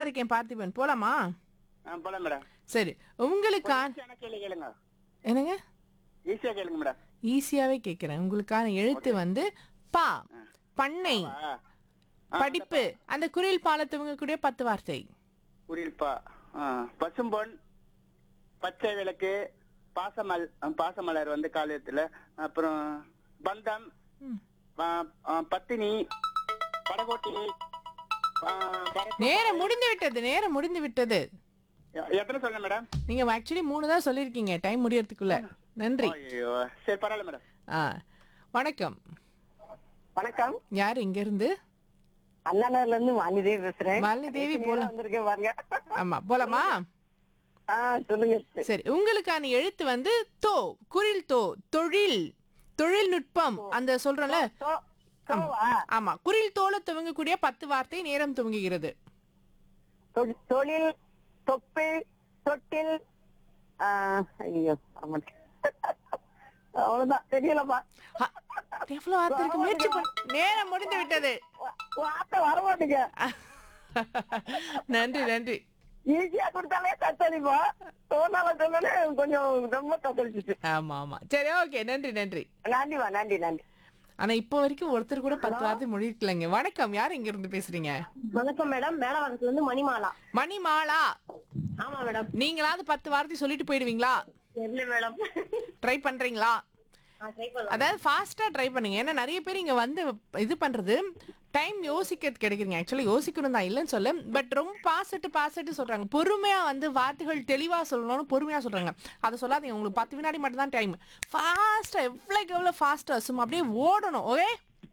இருக்கேன் பார்த்திபன் போலாமா ஆ போலாம் மேடம் சரி உங்களுக்கான ஈஸியான கேள்வி கேளுங்க என்னங்க ஈஸியா கேளுங்க மேடம் ஈஸியாவே கேட்கிறேன் உங்களுக்கான எழுத்து வந்து பா பண்ணை ஆ படிப்பு அந்த குரில் பாலத்துவங்க கூட பத்து வார்த்தை புரியல்பா ஆ பசும்பொன் பச்சை விளக்கு பாசமல் பாசமலர் வந்து காலத்துல அப்புறம் பந்தம் ம். ஆ, ஆ, பத்தினி படகோட்டி ஆ, பரத்- நேரம் முடிந்து விட்டது நேரம் முடிந்து விட்டது எ- எத்தனை சொல்ல மேடம் நீங்க ஆக்சுவலி மூணு தான் சொல்லியிருக்கீங்க டைம் முடியறதுக்குள்ள நன்றி ஐயோ சரி பரவாயில்ல மேடம் ஆ வணக்கம் வணக்கம் யார் இங்க இருந்து அண்ணாநகர்ல இருந்து வாணிதேவி பேசுறேன் மாலினி தேவி போலாம் வந்திருக்கேன் பாருங்க ஆமா போலாமா ஆ சொல்லுங்க சரி உங்களுக்கான எழுத்து வந்து தோ குரில் தோ தொழில் தொழில்நுட்பம் அந்த சொல்றோம்ல தோ- தோவா? ஆமா குரில் தோல துவங்கக்கூடிய பத்து வார்த்தை நேரம் துவங்குகிறது தொ- தொழில் தொப்பு தொட்டில் ஆ, ஐயோ ஆமா. அவ்வளவுதான் தெரியலப்பா ஹ, எவ்வளவு வார்த்தை இருக்கு முயற்சி பண்ண நேரம் முடிந்து விட்டது வா- வார்த்தை வர மாட்டேங்க நன்றி நன்றி ஈஸியா கொடுத்தாலே தத்தளிப்பா தோணால சொன்னே கொஞ்சம் ரொம்ப தத்தளிச்சிச்சு ஆமா ஆமா சரி ஓகே நன்றி நன்றி நன்றிமா நன்றி நன்றி ஆனா இப்போ வரைக்கும் ஒருத்தர் கூட பத்து வார்த்தை முடிக்கலங்க வணக்கம் யார் இங்க இருந்து பேசுறீங்க வணக்கம் மேடம் மேலவரத்துல இருந்து மணிமாலா மணிமாலா ஆமா மேடம் நீங்களாவது பத்து வார்த்தை சொல்லிட்டு போயிடுவீங்களா தெரியல மேடம் ட்ரை பண்றீங்களா ட்ரை பண்ணலாம் அதாவது ஃபாஸ்டா ட்ரை பண்ணுங்க ஏன்னா நிறைய பேர் இங்க வந்து இது பண்றது டைம் யோசிக்கிறது கிடைக்குதுங்க ஆக்சுவலி யோசிக்கணும் தான் இல்லைன்னு சொல்ல பட் ரொம்ப பாசட்டு பாசட்டு சொல்றாங்க பொறுமையா வந்து வார்த்தைகள் தெளிவா சொல்லணும்னு பொறுமையா சொல்றாங்க அதை சொல்லாதீங்க உங்களுக்கு பத்து வினாடி மட்டும் தான் டைம் ஃபாஸ்டா எவ்வளோக்கு எவ்வளோ ஃபாஸ்டா சும்மா அப்படியே ஓடணும் ஓகே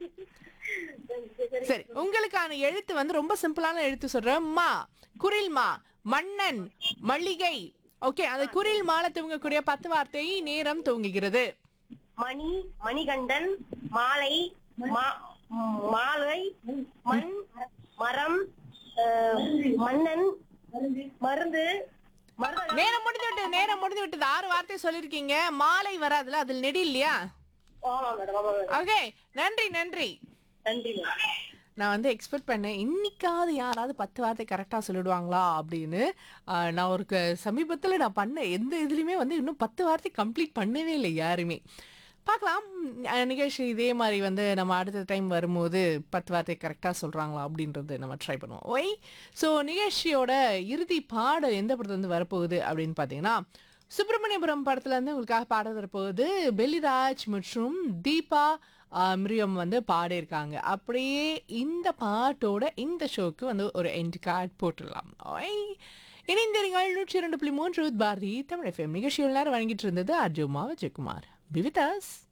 சரி உங்களுக்கான எழுத்து வந்து ரொம்ப சிம்பிளான எழுத்து சொல்றேன் மா குரில் மா மன்னன் மல்லிகை ஓகே அந்த குரில் மால துவங்கக்கூடிய பத்து வார்த்தை நேரம் துவங்குகிறது மணி மணிகண்டன் மாலை மா- மாலை மண் மரம் அஹ், மன்னன் மருந்து மருதகம் நேரம் முடிந்து விட்டது நேரம் முடிந்து விட்டது ஆறு வார்த்தை சொல்லிருக்கீங்க மாலை வராதுல அதில் நெடி இல்லையா ஆமா மேடம் ஆமா மேடம் ஓகே நன்றி நன்றி நன்றி மேடம் நான் வந்து எக்ஸ்பெக்ட் பண்ணேன் இன்னைக்காவது யாராவது பத்து வார்த்தை கரெக்டாக சொல்லிடுவாங்களா அப்படின்னு ஆஹ், நான் ஒரு சமீபத்தில் நான் பண்ண எந்த இதுலையுமே வந்து இன்னும் பத்து வார்த்தை கம்ப்ளீட் பண்ணவே இல்லை யாருமே பார்க்கலாம் அஹ், நிகழ்ச்சி இதே மாதிரி வந்து நம்ம அடுத்த டைம் வரும்போது பத்து வார்த்தை கரெக்டாக சொல்கிறாங்களா அப்படின்றது நம்ம ட்ரை பண்ணுவோம் ஒய் ஸோ நிகழ்ச்சியோட இறுதி பாடல் எந்த படத்துலேருந்து வரப்போகுது அப்படின்னு பார்த்தீங்கன்னா சுப்பிரமணியபுரம் படத்துலேருந்து உங்களுக்காக பாட வரப்போகுது பெல்லிராஜ் மற்றும் தீபா ஆஹ், மிரியம் வந்து பாடியிருக்காங்க அப்படியே இந்த பாட்டோட இந்த ஷோக்கு வந்து ஒரு எண்ட் கார்டு போட்டுடலாம் ஒய் இணைந்திருங்கள் நூற்றி இரண்டு புள்ளி மூன்று பாரதி தமிழ் எஃப்எம் நிகழ்ச்சிகள் நேரம் வழங்கிட்டு இருந்தது அர்ஜுமா விஜயகுமார் பிவிதாஸ்